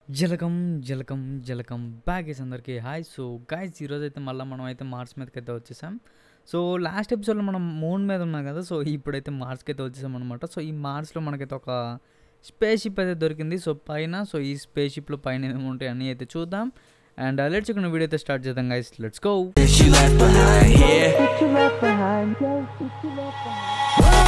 జలకం జలకం జలకం బ్యాగేస్ అందరికీ hi so guys ఈరోజు అయితే మళ్ళీ మనం అయితే మార్స్ మీదకి అయితే వచ్చేసాం సో లాస్ట్ ఎపిసోడ్లో మనం మూన్ మీద ఉన్నాం కదా సో ఇప్పుడైతే మార్స్కి అయితే వచ్చేసాం అనమాట సో ఈ మార్స్లో మనకైతే ఒక స్పేస్ షిప్ అయితే దొరికింది సో పైన సో ఈ స్పేస్ షిప్లో పైన ఏమేమి ఉంటాయి అన్నీ అయితే చూద్దాం అండ్ లెట్స్ ఇక్కడ వీడియో అయితే స్టార్ట్ చేద్దాం guys let's go She left behind here. What you left behind, yeah, what you left behind.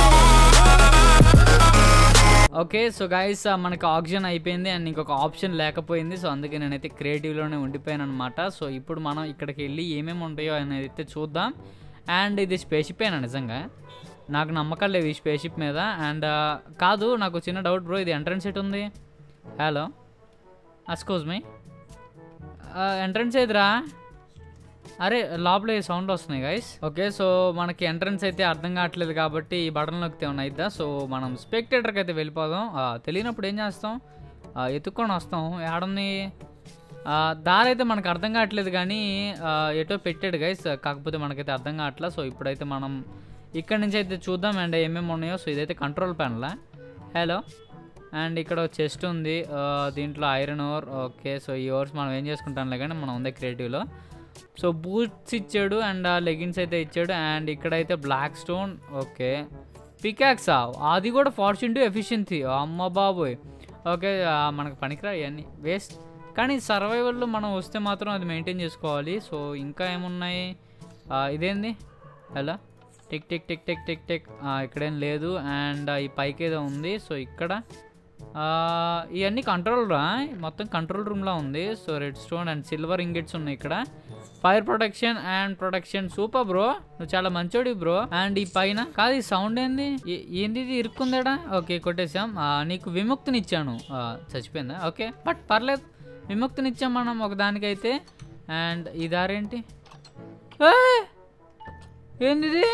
Okay so guys మనకి ఆప్షన్ అయిపోయింది అండ్ ఇంకొక ఆప్షన్ లేకపోయింది సో అందుకే నేనైతే క్రియేటివ్లోనే ఉండిపోయాను అనమాట సో ఇప్పుడు మనం ఇక్కడికి వెళ్ళి ఏమేమి ఉంటాయో అనేది అయితే చూద్దాం అండ్ ఇది స్పేషిప్ అయినా నిజంగా నాకు నమ్మకం లేవు ఈ స్పేషిప్ మీద అండ్ కాదు నాకు చిన్న డౌట్ బ్రో ఇది ఎంట్రన్స్ ఎటు ఉంది హలో అస్కోజ్ మీ ఎంట్రన్స్ ఏదిరా అరే లోపల ఈ సౌండ్ వస్తున్నాయి గైస్ ఓకే సో మనకి ఎంట్రన్స్ అయితే అర్థం కావట్లేదు కాబట్టి ఈ బటన్ నొక్కితే ఏమైనా అయిద్దా సో మనం స్పెక్టేటర్కి అయితే వెళ్ళిపోదాం ఆ, తెలియనప్పుడు ఏం చేస్తాం ఆ, ఎత్తుక్కొని వస్తాం ఏడుంది ఆ, దారి అయితే మనకు అర్థం కావట్లేదు కానీ ఆ, ఎటో పెట్టాడు గైస్ కాకపోతే మనకైతే అర్థం కావట్లేదు సో ఇప్పుడైతే మనం ఇక్కడ నుంచి అయితే చూద్దాం అండ్ ఏమేమి ఉన్నాయో సో ఇదైతే కంట్రోల్ ప్యానలా హలో అండ్ ఇక్కడ చెస్ట్ ఉంది ఆ, దీంట్లో ఐరన్ ఓర్ ఓకే సో ఈ ఓర్స్ మనం ఏం చేసుకుంటాంలే కానీ మనం ఉంది క్రియేటివ్లో సో బూట్స్ ఇచ్చాడు అండ్ లెగిన్స్ అయితే ఇచ్చాడు అండ్ ఇక్కడైతే బ్లాక్ స్టోన్ ఓకే పికాక్సా అది కూడా ఫార్చ్యూన్ టు ఎఫిషియన్సీ అమ్మ బాబోయ్ ఓకే ఆ, మనకు పనికిరా ఇవన్నీ వేస్ట్ కానీ సర్వైవల్లో మనం వస్తే మాత్రం అది మెయింటైన్ చేసుకోవాలి సో ఇంకా ఏమున్నాయి ఆ, ఇదేంది hello tick tick tick tick tick tick ఆ, ఇక్కడేం లేదు అండ్ ఈ పైకి ఏదో ఉంది సో ఇక్కడ ఆ, ఇవన్నీ కంట్రోల్ రా మొత్తం కంట్రోల్ రూమ్లో ఉంది so red stone and silver ingots ఉన్నాయి ఇక్కడ fire protection and protection super bro నువ్వు చాలా మంచోడి బ్రో అండ్ ఈ పైన కాదు ఈ సౌండ్ ఏంది ఏ- ఏంది ఇది ఇరుక్కుందేడా ఓకే కొట్టేసాం ఆ, నీకు విముక్తినిచ్చాను ఆ, చచ్చిపోయిందా ఓకే బట్ పర్లేదు విముక్తినిచ్చాం మనం ఒక దానికైతే అండ్ ఈ దారేంటి ఏయ్! ఏంది ఇది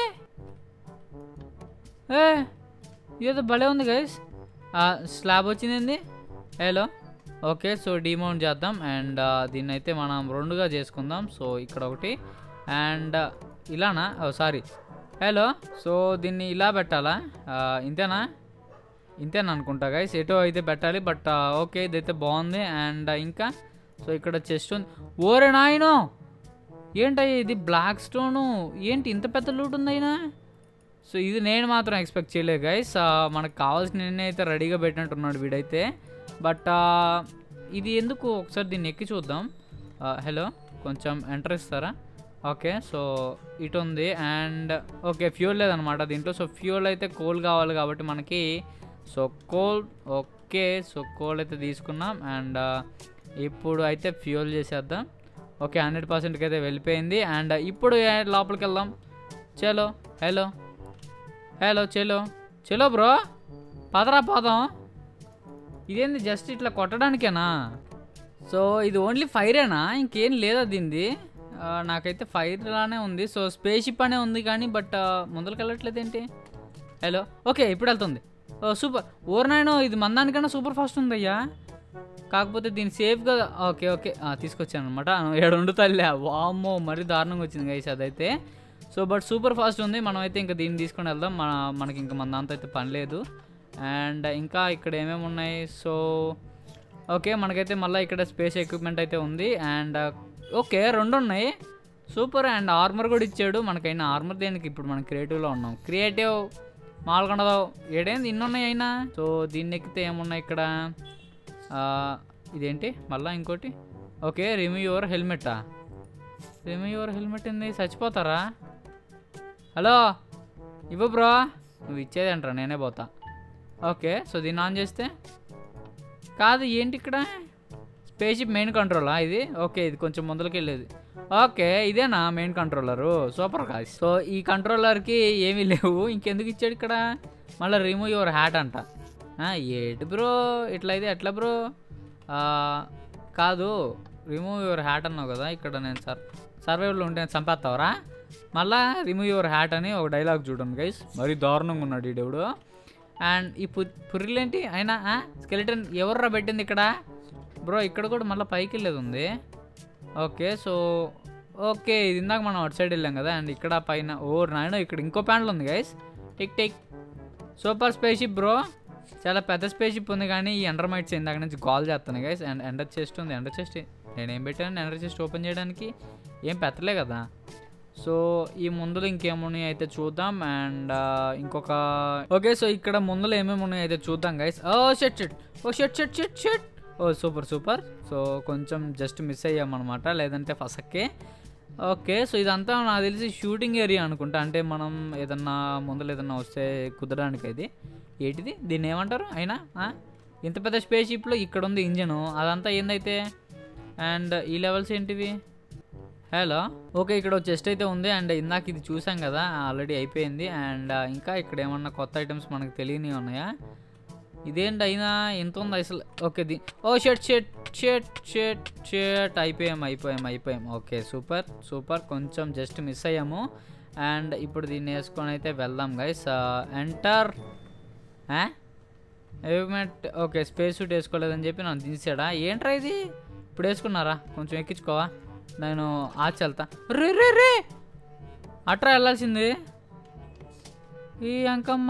ఏ ఏదో భలే ఉంది గైస్ స్లాబ్ వచ్చింది హలో ఓకే సో డిమౌంట్ చేద్దాం అండ్ దీన్ని అయితే మనం రెండుగా చేసుకుందాం సో ఇక్కడ ఒకటి అండ్ ఇలానా సారీ హలో సో దీన్ని ఇలా పెట్టాలా ఆ, ఇంతేనా ఇంతేనా అనుకుంటా గైస్ ఎటో అయితే పెట్టాలి బట్ ఓకే ఇదైతే బాగుంది అండ్ ఇంకా సో ఇక్కడ చెస్ట్ ఉంది ఓరే నాయనో ఏంటయ్యా ఇది బ్లాక్ స్టోను ఏంటి ఇంత పెద్ద లూట్ ఉంది అయినా సో ఇది నేను మాత్రం ఎక్స్పెక్ట్ చేయలేదు గైస్ మనకు కావాల్సిన అయితే రెడీగా పెట్టినట్టున్నాడు వీడైతే బట్ ఇది ఎందుకు ఒకసారి దీన్ని ఎక్కి చూద్దాం హలో కొంచెం ఎంటర్ ఇస్తారా ఓకే సో ఇటు ఉంది అండ్ ఓకే ఫ్యూల్ లేదనమాట దీంట్లో సో ఫ్యూల్ అయితే కోల్ కావాలి కాబట్టి మనకి so coal okay so coal అయితే తీసుకున్నాం అండ్ ఇప్పుడు అయితే ఫ్యూల్ చేసేద్దాం ఓకే హండ్రెడ్ పర్సెంట్కి అయితే వెళ్ళిపోయింది అండ్ ఇప్పుడు ఏ- లోపలికి వెళ్దాం చలో హలో హలో చలో చలో బ్రో పదరా పోదాం ఇదేంది జస్ట్ ఇట్లా కొట్టడానికేనా సో ఇది ఓన్లీ ఫైరేనా ఇంకేం లేదా దీనిది ఆ, నాకైతే ఫైర్ లానే ఉంది సో స్పేస్ షిప్ అనే ఉంది కానీ బట్ ముందరికి వెళ్ళట్లేదు ఏంటి హలో ఓకే ఇప్పుడు వెళ్తుంది ఓ సూపర్ ఓర్ నాయనో ఇది మందానికన్నా సూపర్ ఫాస్ట్ ఉంది అయ్యా కాకపోతే దీన్ని సేఫ్గా ఓకే ఓకే ఆ, తీసుకొచ్చాను అనమాట ఏడు ఉండు తల్లి వామ్మో మరీ దారుణంగా వచ్చింది గైస్ అదైతే సో బట్ సూపర్ ఫాస్ట్ ఉంది మనం అయితే ఇంకా దీన్ని తీసుకొని వెళ్దాం మన మనకి ఇంకా మన దాంతో అయితే పని లేదు అండ్ ఇంకా ఇక్కడ ఏమేమి ఉన్నాయి సో ఓకే మనకైతే మళ్ళీ ఇక్కడ స్పేస్ ఎక్విప్మెంట్ అయితే ఉంది అండ్ ఓకే రెండు ఉన్నాయి సూపర్ అండ్ ఆర్మర్ కూడా ఇచ్చాడు మనకైనా ఆర్మర్ దేనికి ఇప్పుడు మనం క్రియేటివ్లో ఉన్నాం క్రియేటివ్ మాల్కొండదో ఏడేంది ఇన్ని ఉన్నాయి అయినా సో దీన్ని ఎక్కితే ఏమున్నాయి ఇక్కడ ఆ, ఇదేంటి మళ్ళీ ఇంకోటి ఓకే రిమూవ్ యువర్ హెల్మెటా రిమూవ్ యువర్ హెల్మెట్ ఏంది చచ్చిపోతారా హలో ఇవ్వు బ్రో నువ్వు ఇచ్చేది అంటారా నేనే పోతా ఓకే సో దీన్ని ఆన్ చేస్తే కాదు ఏంటి ఇక్కడ స్పేషిప్ మెయిన్ కంట్రోలా ఇది ఓకే ఇది కొంచెం ముందరికి వెళ్ళేది ఓకే ఇదేనా మెయిన్ కంట్రోలరు సూపర్ కాదు సో ఈ కంట్రోలర్కి ఏమీ లేవు ఇంకెందుకు ఇచ్చాడు ఇక్కడ మళ్ళీ రిమూవ్ యువర్ హ్యాట్ అంట ఆ, ఏంటి బ్రో ఇట్లా అయితే ఎట్లా బ్రో ఆ, కాదు రిమూవ్ యువర్ హ్యాట్ అన్నావు కదా ఇక్కడ నేను సర్ సర్వైవల్లో ఉంటే చంపేస్తావరా మళ్ళా రిమూవ్ యువర్ హ్యాట్ అని ఒక డైలాగ్ చూడండి గైస్ మరీ దారుణంగా ఉన్నాడు ఈ దేవుడు అండ్ ఈ పు పుర్రిలేంటి అయినా స్కెలిటన్ ఎవర్రా పెట్టింది ఇక్కడ బ్రో ఇక్కడ కూడా మళ్ళీ పైకి వెళ్ళేది ఉంది ఓకే సో ఓకే ఇది ఇందాక మనం అటు సైడ్ వెళ్ళాం కదా అండ్ ఇక్కడ పైన ఓ నాయన ఇక్కడ ఇంకో ప్యాంట్లు ఉంది guys tick tick super spaceship bro చాలా పెద్ద స్పేస్ షిప్ ఉంది కానీ ఈ ఎండర్ మైట్స్ ఇందాక నుంచి కాల్ చేస్తాను గైస్ అండ్ ఎండర్ చెస్ట్ ఉంది ఎండర్ చెస్ట్ నేనేం పెట్టాను ఎండర్ చెస్ట్ ఓపెన్ చేయడానికి ఏం పెట్టలే కదా సో ఈ ముందులో ఇంకేమున్నాయి అయితే చూద్దాం అండ్ ఇంకొక ఓకే సో ఇక్కడ ముందులో ఏమేమి ఉన్నాయి అయితే చూద్దాం గైస్ ఓ షెట్ షెట్ ఓ షెట్ shit shit shit oh super super so కొంచెం జస్ట్ మిస్ అయ్యామన్నమాట లేదంటే ఫసక్కే ఓకే సో ఇదంతా నాకు తెలిసి షూటింగ్ ఏరియా అనుకుంటా అంటే మనం ఏదన్నా ముందర ఏదన్నా వస్తే కుదరడానికి అయితే ఏంటిది దీన్ని ఏమంటారు అయినా ఆ? ఇంత పెద్ద స్పేస్ షిప్లో ఇక్కడ ఉంది ఇంజను అదంతా ఏందైతే అండ్ ఈ లెవెల్స్ ఏంటివి హలో ఓకే ఇక్కడ చెస్ట్ అయితే ఉంది అండ్ ఇందాక ఇది చూసాం కదా ఆల్రెడీ అయిపోయింది అండ్ ఇంకా ఇక్కడ ఏమన్నా కొత్త ఐటమ్స్ మనకు తెలియనివి ఉన్నాయా ఇదేంటి అయినా ఎంత ఉంది అసలు ఓకే దీ oh shirt shirt shirt shirt shirt అయిపోయాం అయిపోయాం అయిపోయాం ఓకే సూపర్ సూపర్ కొంచెం జస్ట్ మిస్ అయ్యాము అండ్ ఇప్పుడు దీన్ని వేసుకొని అయితే వెళ్దాం guys enter equipment okay space suit వేసుకోలేదని చెప్పి నన్ను దించాడా ఏంట్రా ఇది ఇప్పుడు వేసుకున్నారా కొంచెం ఎక్కించుకోవా నేను ఆచి వెళ్తా రే రే రే అట్రా వెళ్ళాల్సింది ఈ అంకమ్మ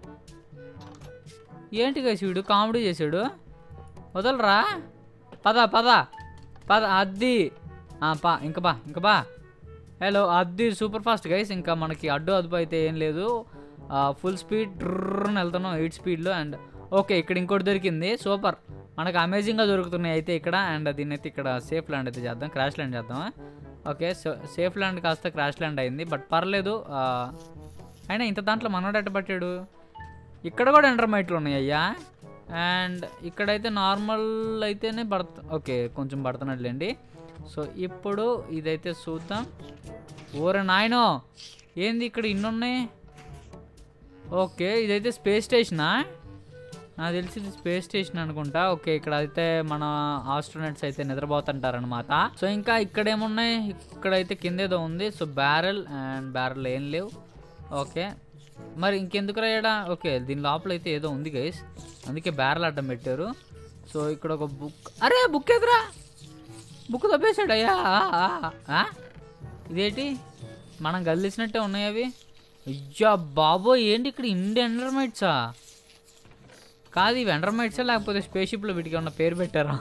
ఏంటి కదా వీడు కామెడీ చేసాడు వదలరా పద పద పద అద్ది ఆ, పా ఇంకా బా ఇంకా బా హలో అద్ది సూపర్ ఫాస్ట్ గైస్ ఇంకా మనకి అడ్డు అదుపు అయితే ఏం లేదు ఫుల్ స్పీడ్ డ్రర్ని వెళ్తున్నాం ఎయిట్ స్పీడ్లో అండ్ ఓకే ఇక్కడ ఇంకోటి దొరికింది సూపర్ మనకు అమేజింగ్గా దొరుకుతున్నాయి అయితే ఇక్కడ అండ్ దీన్ని అయితే ఇక్కడ సేఫ్ ల్యాండ్ అయితే చేద్దాం క్రాష్ ల్యాండ్ చేద్దాం ఓకే సో సేఫ్ ల్యాండ్ కాస్త క్రాష్ ల్యాండ్ అయింది బట్ పర్లేదు ఆ, అయినా ఇంత దాంట్లో మనోడు ఎట్ట పట్టాడు ఇక్కడ కూడా ఎండర్మైట్లు ఉన్నాయి అయ్యా అండ్ ఇక్కడైతే నార్మల్ అయితేనే పడత ఓకే కొంచెం పడుతున్నట్లేండి సో ఇప్పుడు ఇదైతే చూద్దాం ఓరే నాయనో ఏంది ఇక్కడ ఇన్ని ఉన్నాయి ఓకే ఇదైతే స్పేస్ స్టేషనా నాకు తెలిసి ఇది స్పేస్ స్టేషన్ అనుకుంటా ఓకే ఇక్కడ అయితే మన ఆస్ట్రోనట్స్ అయితే నిద్రపోతుంటారనమాట సో ఇంకా ఇక్కడ ఏమున్నాయి ఇక్కడైతే కింద ఏదో ఉంది సో బ్యారెల్ అండ్ బ్యారెల్ ఏం లేవు ఓకే మరి ఇంకెందుకు రాయడా ఓకే దీని లోపల అయితే ఏదో ఉంది గైస్ అందుకే బ్యారెల్ అడ్డం పెట్టారు సో ఇక్కడ ఒక బుక్ అరే బుక్ ఎదురా బుక్ తప్పేశాడు అయ్యా ఇదేంటి మనం గల్లిసినట్టే ఉన్నాయి అవి అయ్యా బాబోయ్ ఏంటి ఇక్కడ ఇండి ఎండర్మైట్సా కాదు ఇవి ఎండర్మైట్సా లేకపోతే స్పేస్ షిప్లో వీటికి ఉన్న పేరు పెట్టారా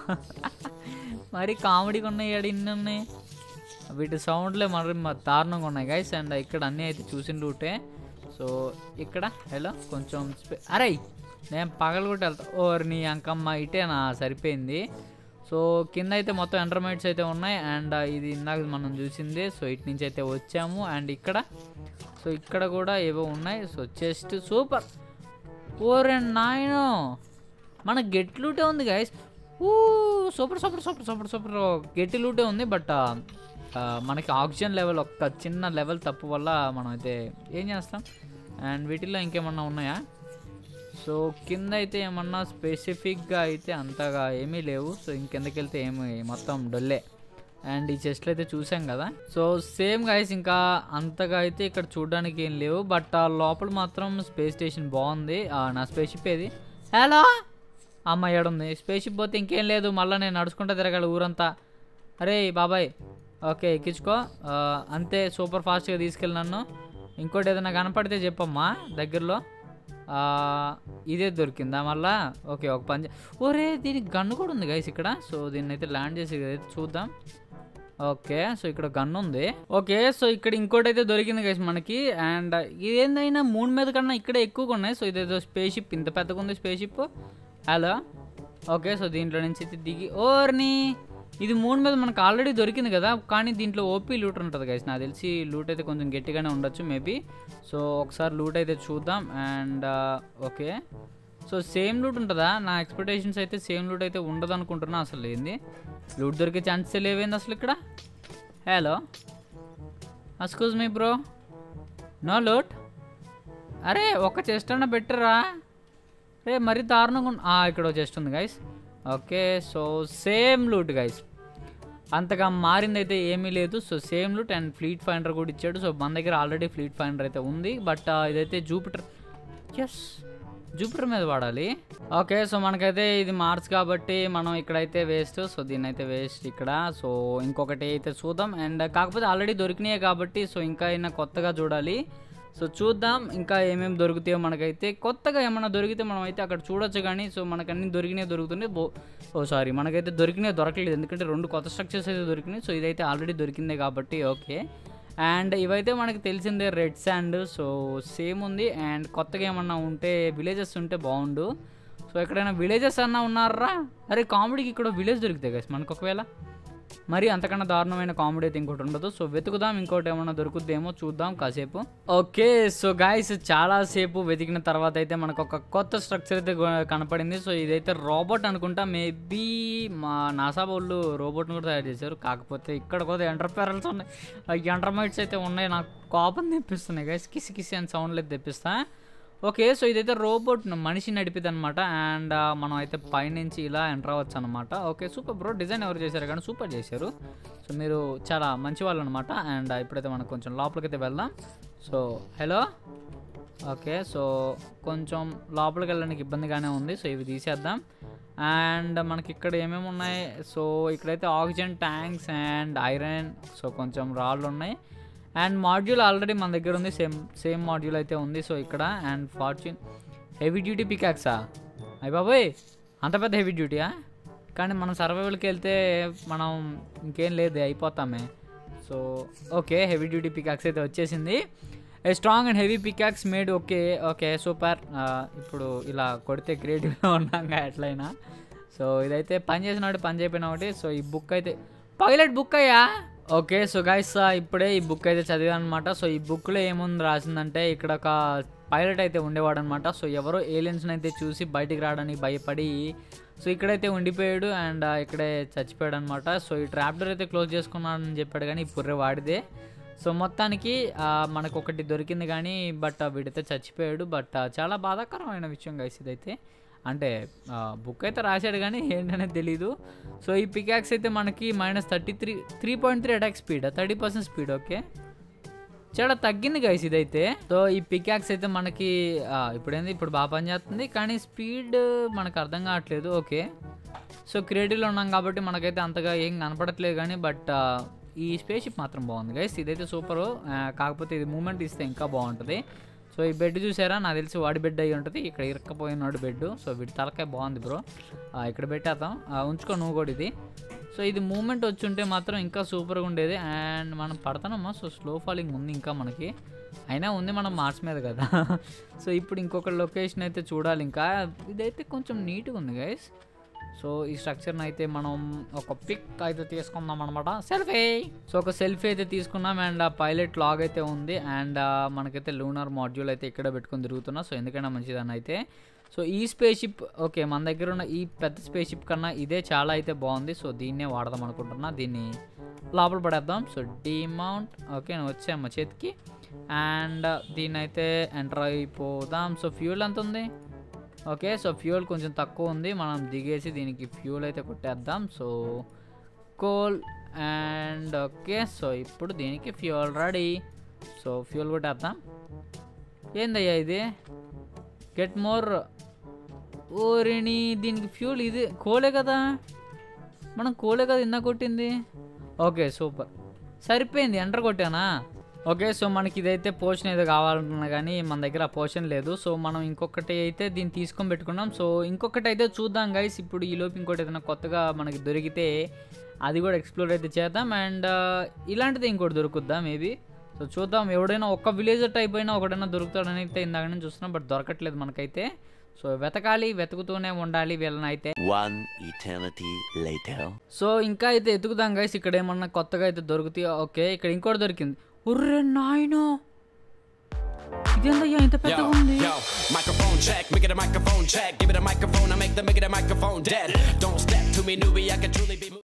మరి కామెడీగా ఉన్నాయి ఆడ ఇన్ని ఉన్నాయి వీటి సౌండ్లే మరి మ- దారుణంగా ఉన్నాయి గైస్ అండ్ ఇక్కడ అన్నీ అయితే చూసిన రూటే సో ఇక్కడ హలో కొంచెం స్పే- అరే నేను పగలు కూడా వెళ్తా ఓర్ నీ అంకమ్మ ఇటేనా సరిపోయింది సో కింద అయితే మొత్తం ఎండర్మైట్స్ అయితే ఉన్నాయి అండ్ ఇది ఇందాక మనం చూసింది సో ఇటు నుంచి అయితే వచ్చాము అండ్ ఇక్కడ సో ఇక్కడ కూడా ఏవో ఉన్నాయి సో చెస్ట్ సూపర్ ఓరే నాయనో మన గెట్ లూటే ఉంది గైస్ ఊ super super super super super గెట్టి లూటే ఉంది బట్ మనకి ఆక్సిజన్ లెవెల్ ఒక్క చిన్న లెవెల్ తప్పు వల్ల మనం అయితే ఏం చేస్తాం అండ్ వీటిల్లో ఇంకేమన్నా ఉన్నాయా సో కింద అయితే ఏమన్నా స్పెసిఫిక్గా అయితే అంతగా ఏమీ లేవు సో ఇంకెందుకు వెళ్తే ఏమి మొత్తం డొల్లే అండ్ ఈ చెస్ట్లు అయితే చూసాం కదా సో సేమ్ గైస్ ఇంకా అంతగా అయితే ఇక్కడ చూడడానికి ఏం లేవు బట్ ఆ లోపల మాత్రం స్పేస్ స్టేషన్ బాగుంది ఆ, నా స్పేస్ షిప్ ఏది హలో అమ్మ ఏడుంది స్పేస్ షిప్ పోతే ఇంకేం లేదు మళ్ళీ నేను నడుచుకుంటా తిరగాలి ఊరంతా అరే బాబాయ్ ఓకే ఎక్కించుకో ఆ, అంతే సూపర్ ఫాస్ట్గా తీసుకెళ్ళి నన్ను ఇంకోటి ఏదైనా కనపడితే చెప్పమ్మా దగ్గరలో ఆ, ఇదే దొరికిందా మళ్ళా ఓకే ఒక పని చే- ఒరే దీనికి గన్ను కూడా ఉంది గైస్ ఇక్కడ సో దీన్ని అయితే ల్యాండ్ చేసి అయితే చూద్దాం ఓకే సో ఇక్కడ గన్ ఉంది ఓకే సో ఇక్కడ ఇంకోటి అయితే దొరికింది గైస్ మనకి అండ్ ఇదేందైనా మూడు మీద కన్నా ఇక్కడే ఎక్కువగా ఉన్నాయి సో ఇదేదో స్పేస్ షిప్ ఇంత పెద్దగా ఉంది space ship hello okay so దీంట్లో నుంచి అయితే దిగి ఓర్ని ఇది మూడు మీద మనకు ఆల్రెడీ దొరికింది కదా కానీ దీంట్లో ఓపీ లూట్ ఉంటుంది గైస్ నాకు తెలిసి లూట్ అయితే కొంచెం గట్టిగానే ఉండొచ్చు మేబీ సో ఒకసారి లూట్ అయితే చూద్దాం and okay so same loot ఉంటుందా నా ఎక్స్పెక్టేషన్స్ అయితే సేమ్ లూట్ అయితే ఉండదు అనుకుంటున్నా అసలు ఏంది లూట్ దొరికే ఛాన్సెస్ లేవేంది అసలు ఇక్కడ hello excuse me bro no loot అరే ఒక చెస్ట్ అన్న బెటరా రే మరీ దారుణంగా ఉన్న- ఆ, ఇక్కడ ఒక చెస్ట్ ఉంది guys okay so same loot guys అంతగా మారింది అయితే ఏమీ లేదు so same loot and fleet finder కూడా ఇచ్చాడు సో మన దగ్గర ఆల్రెడీ ఫ్లీట్ ఫైండర్ అయితే ఉంది బట్ ఇదైతే జూపిటర్ ఎస్ జూపిటర్ మీద వాడాలి ఓకే సో మనకైతే ఇది మార్చ్ కాబట్టి మనం ఇక్కడైతే వేస్ట్ సో దీన్ని అయితే వేస్ట్ ఇక్కడ సో ఇంకొకటి అయితే చూద్దాం అండ్ కాకపోతే ఆల్రెడీ దొరికినాయి కాబట్టి సో ఇంకా అయినా కొత్తగా చూడాలి సో చూద్దాం ఇంకా ఏమేమి దొరుకుతాయో మనకైతే కొత్తగా ఏమైనా దొరికితే మనం అయితే అక్కడ చూడొచ్చు కానీ సో మనకు అన్ని దొరికినాయి దొరుకుతున్నాయి బో ఓ సారీ మనకైతే దొరికినాయి దొరకలేదు ఎందుకంటే రెండు కొత్త స్ట్రక్చర్స్ అయితే దొరికినాయి సో ఇదైతే ఆల్రెడీ దొరికిందే కాబట్టి ఓకే అండ్ ఇవైతే మనకి తెలిసిందే రెడ్ శాండ్ సో సేమ్ ఉంది అండ్ కొత్తగా ఏమన్నా ఉంటే విలేజెస్ ఉంటే బాగుండు సో ఎక్కడైనా విలేజెస్ అన్నా ఉన్నారా అరే కామెడీకి ఇక్కడ విలేజ్ దొరుకుతాయి కదా మనకు ఒకవేళ మరి అంతకన్నా దారుణమైన కామెడీ అయితే ఇంకోటి ఉండదు సో వెతుకుదాం ఇంకోటి ఏమన్నా దొరుకుద్దేమో చూద్దాం కాసేపు ఓకే సో గాయస్ చాలా సేపు వెతికిన తర్వాత అయితే మనకు ఒక కొత్త స్ట్రక్చర్ అయితే గొ- కనపడింది సో ఇదైతే రోబోట్ అనుకుంటా మేబీ మా నాసా వాళ్ళు రోబోట్ని కూడా తయారు చేశారు కాకపోతే ఇక్కడ కూడా ఎంటర్పైరల్స్ ఉన్నాయి ఆ ఎంటర్మైట్స్ అయితే ఉన్నాయి నాకు కోపం తెప్పిస్తున్నాయి గైస్ కిసి కిసి అని సౌండ్లు అయితే తెప్పిస్తా ఓకే సో ఇదైతే రోబోట్ మనిషి నడిపిది అనమాట అండ్ మనం అయితే పైనుంచి ఇలా ఎంటర్ అవ్వచ్చు అనమాట ఓకే సూపర్ బ్రో డిజైన్ ఎవరు చేశారు కానీ సూపర్ చేశారు సో మీరు చాలా మంచి వాళ్ళు అనమాట అండ్ ఇప్పుడైతే మనం కొంచెం లోపలికైతే వెళ్దాం సో హలో ఓకే సో కొంచెం లోపలికి వెళ్ళడానికి ఇబ్బందిగానే ఉంది సో ఇవి తీసేద్దాం అండ్ మనకి ఇక్కడ ఏమేమి ఉన్నాయి సో ఇక్కడైతే oxygen tanks and iron so కొంచెం రాళ్ళు ఉన్నాయి అండ్ మాడ్యూల్ ఆల్రెడీ మన దగ్గర ఉంది సేమ్ సేమ్ మాడ్యూల్ అయితే ఉంది సో ఇక్కడ అండ్ ఫార్చ్యూన్ హెవీ డ్యూటీ పికాక్సా అయ్యి బాబోయ్ అంత పెద్ద హెవీ డ్యూటీయా కానీ మనం సర్వైవల్కి వెళ్తే మనం ఇంకేం లేదు అయిపోతామే so okay heavy duty pickaxe అయితే వచ్చేసింది a strong and heavy pickaxe made okay okay super ఇప్పుడు ఇలా కొడితే క్రియేటివ్గా ఉన్నాగా ఎట్లయినా సో ఇదైతే పని చేసినట్టు పని చేయకపోయినా ఒకటి సో ఈ బుక్ అయితే పైలట్ బుక్ అయ్యా ఓకే సో గైస్ ఇప్పుడే ఈ బుక్ అయితే చదివాను అనమాట సో ఈ బుక్లో ఏముంది రాసిందంటే ఇక్కడ ఒక పైలట్ అయితే ఉండేవాడు అనమాట సో ఎవరో ఏలియన్స్ని అయితే చూసి బయటికి రావడానికి భయపడి సో ఇక్కడైతే ఉండిపోయాడు అండ్ ఇక్కడే చచ్చిపోయాడు అనమాట సో ఈ ట్రాప్ డోర్ అయితే క్లోజ్ చేసుకున్నాడని చెప్పాడు కానీ ఈ పుర్రె వాడిదే సో మొత్తానికి ఆ, మనకు ఒకటి దొరికింది కానీ బట్ వీడైతే చచ్చిపోయాడు బట్ చాలా బాధాకరమైన విషయం గైస్ ఇదైతే అంటే బుక్ అయితే రాశాడు కానీ ఏంటనేది తెలీదు సో ఈ పికాక్స్ అయితే మనకి minus thirty three three point three attack speed thirty percent speed okay చాలా తగ్గింది గైస్ ఇదైతే సో ఈ పికాక్స్ అయితే మనకి ఆ, ఇప్పుడేంది ఇప్పుడు బాగా పనిచేస్తుంది కానీ స్పీడ్ మనకు అర్థం కావట్లేదు ఓకే సో క్రియేటివ్లో ఉన్నాం కాబట్టి మనకైతే అంతగా ఏం కనపడట్లేదు కానీ బట్ ఈ స్పేస్ షిప్ మాత్రం బాగుంది గైస్ ఇదైతే సూపర్ కాకపోతే ఇది మూమెంట్ ఇస్తే ఇంకా బాగుంటుంది సో ఈ బెడ్ చూసారా నాకు తెలిసి వాడి బెడ్ అయి ఉంటుంది ఇక్కడ ఇరక్కపోయినాడు బెడ్ సో వీడి తలకాయ బాగుంది బ్రో ఇక్కడ పెట్టేద్దాం ఆ, ఉంచుకో నువ్వు కూడా ఇది సో ఇది మూమెంట్ వచ్చి ఉంటే మాత్రం ఇంకా సూపర్గా ఉండేది అండ్ మనం పడతానమ్మా సో స్లో ఫాలింగ్ ఉంది ఇంకా మనకి అయినా ఉంది మనం మార్చ్ మీద కదా సో ఇప్పుడు ఇంకొక లొకేషన్ అయితే చూడాలి ఇంకా ఇదైతే కొంచెం నీట్గా ఉంది గైస్ సో ఈ స్ట్రక్చర్ని అయితే మనం ఒక పిక్ అయితే తీసుకుందాం అనమాట సెల్ఫీ సో ఒక సెల్ఫీ అయితే తీసుకున్నాం అండ్ ఆ పైలట్ లాగ్ అయితే ఉంది అండ్ మనకైతే లూనర్ మాడ్యూల్ అయితే ఇక్కడ పెట్టుకొని తిరుగుతున్నా సో ఎందుకైనా మంచిదని అయితే సో ఈ స్పేస్ షిప్ ఓకే మన దగ్గర ఉన్న ఈ పెద్ద స్పేస్ షిప్ కన్నా ఇదే చాలా అయితే బాగుంది సో దీన్నే వాడదాం అనుకుంటున్నా దీన్ని లోపల పడేద్దాం సో డిమౌంట్ ఓకే నేను వచ్చాము చేతికి అండ్ దీన్ని అయితే ఎంటర్ అయిపోదాం సో ఫ్యూల్ ఎంత ఉంది ఓకే సో ఫ్యూల్ కొంచెం తక్కువ ఉంది మనం దిగేసి దీనికి ఫ్యూల్ అయితే కొట్టేద్దాం so coal and okay so ఇప్పుడు దీనికి ఫ్యూల్ రెడీ సో ఫ్యూల్ కొట్టేద్దాం ఏందయ్యా ఇది గెట్ మోర్ ఓరిని దీనికి ఫ్యూల్ ఇది కోలే కదా మనం కోలే కదా ఇందా కొట్టింది ఓకే సూపర్ సరిపోయింది ఎంటర్ కొట్టానా ఓకే సో మనకి ఇదైతే పోషన్ ఏదో కావాలనుకున్నా కానీ మన దగ్గర ఆ పోషన్ లేదు సో మనం ఇంకొకటి అయితే దీన్ని తీసుకొని పెట్టుకున్నాం సో ఇంకొకటి అయితే చూద్దాం గైస్ ఇప్పుడు ఈ లోపు ఇంకోటి ఏదైనా కొత్తగా మనకి దొరికితే అది కూడా ఎక్స్ప్లోర్ అయితే చేద్దాం అండ్ ఇలాంటిది ఇంకోటి దొరుకుద్దా మేబీ సో చూద్దాం ఎవడైనా ఒక్క విలేజర్ టైప్ అయినా ఒకడైనా దొరుకుతాడని అయితే ఇందాక నుంచి చూస్తున్నాం బట్ దొరకట్లేదు మనకైతే సో వెతకాలి వెతుకుతూనే ఉండాలి వీళ్ళని అయితే One eternity later. సో ఇంకా అయితే ఎతుకుదాం గైస్ ఇక్కడ ఏమన్నా కొత్తగా అయితే దొరుకుతాయో ఓకే ఇక్కడ ఇంకోటి దొరికింది ఉర్రే నాయనో ఇదేందయ్యా ఇంత పెద్దగా Yo, ఉంది yo, microphone check, make it a microphone check. Give it a microphone, I make the make it a microphone dead. Don't step to me, newbie, I can truly be.